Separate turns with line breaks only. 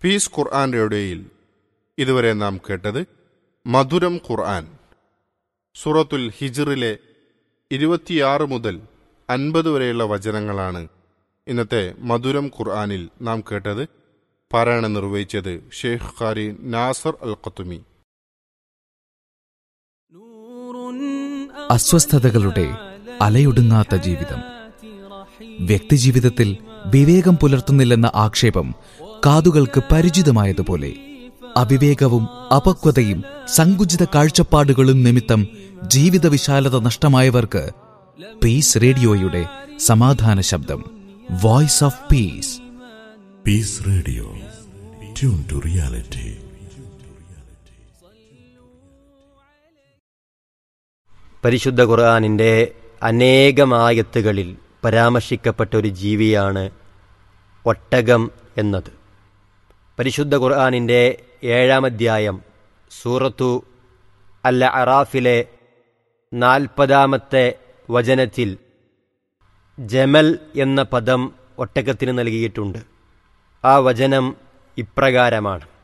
piece ഖുർആൻ റേഡിയോയിൽ ഇതുവരെ നാം കേട്ടത് മധുരം ഖുർആൻ സൂറത്തുൽ ഹിജറിലെ ഇരുപത്തിയാറ് മുതൽ അൻപത് വരെയുള്ള വചനങ്ങളാണ് ഇന്നത്തെ മധുരം ഖുർആനിൽ നാം കേട്ടത് പാരായണം നിർവഹിച്ചത് ഷെയ്ഖ് ഖാരി നാസർ അൽ ഖത്തുമി
അസ്വസ്ഥതകളുടെ അലയൊടുങ്ങാത്ത ജീവിതം വ്യക്തിജീവിതത്തിൽ വിവേകം പുലർത്തുന്നില്ലെന്ന ആക്ഷേപം കാതുകൾക്ക് പരിചിതമായതുപോലെ അവിവേകവും അപക്വതയും സങ്കുചിത കാഴ്ചപ്പാടുകളും നിമിത്തം ജീവിത വിശാലത നഷ്ടമായവർക്ക് പീസ് റേഡിയോയുടെ സമാധാന ശബ്ദം voice of peace
peace radio tune to reality
പരിശുദ്ധ ഖുർആാനിൻ്റെ അനേകമായത്തുകളിൽ പരാമർശിക്കപ്പെട്ട ഒരു ജീവിയാണ് ഒട്ടകം എന്നത് പരിശുദ്ധ ഖുർആാനിൻ്റെ ഏഴാം അധ്യായം സൂറത്തു അൽ അറാഫിലെ നാൽപ്പതാമത്തെ വചനത്തിൽ ജമൽ എന്ന പദം ഒട്ടകത്തിന് നൽകിയിട്ടുണ്ട് ആ വചനം ഇപ്രകാരമാണ്